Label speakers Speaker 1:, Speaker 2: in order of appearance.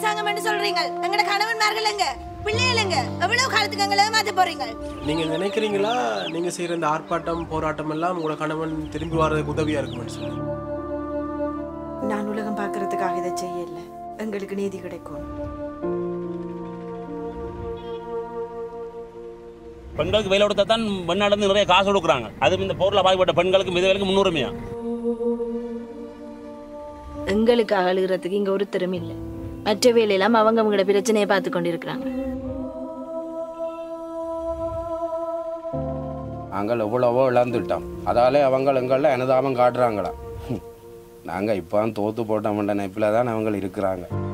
Speaker 1: அரசாங்கம் என்று சொல்றீங்க எங்கட கணவன்மார்கள் எங்க பிள்ளைகள் எங்க எவ்வளவு காலத்துக்கு எங்களை ஏமாத்த போறீங்க
Speaker 2: நீங்க நினைக்கிறீங்களா நீங்க செய்யற இந்த ஆர்ப்பாட்டம் போராட்டம் எல்லாம் உங்களோட கணவன் திரும்பி வர்றதுக்கு உதவியா இருக்கும்னு சொல்லி
Speaker 3: நான் உலகம் பார்க்கறதுக்காக இதை செய்யல எங்களுக்கு நீதி கிடைக்கும்
Speaker 4: பெண்களுக்கு வேலை கொடுத்தா தான் வெளிநாடு நிறைய காசு கொடுக்குறாங்க அதுவும் இந்த போரில் பாதிப்பட்ட பெண்களுக்கு விதவைகளுக்கு முன்னுரிமையா
Speaker 5: எங்களுக்கு அழுகிறதுக்கு இங்க ஒருத்தரும் இல்லை மற்ற வேலையெல்லாம் அவங்க அவங்களோட பிரச்சனையை பார்த்து கொண்டிருக்கிறாங்க
Speaker 6: நாங்கள் எவ்வளவோ இழந்துட்டோம் அதாலே அவங்க எங்களில் எனதாபம் காட்டுறாங்களா நாங்கள் இப்போ தோத்து போட்ட நினைப்பில் தான் அவங்க இருக்கிறாங்க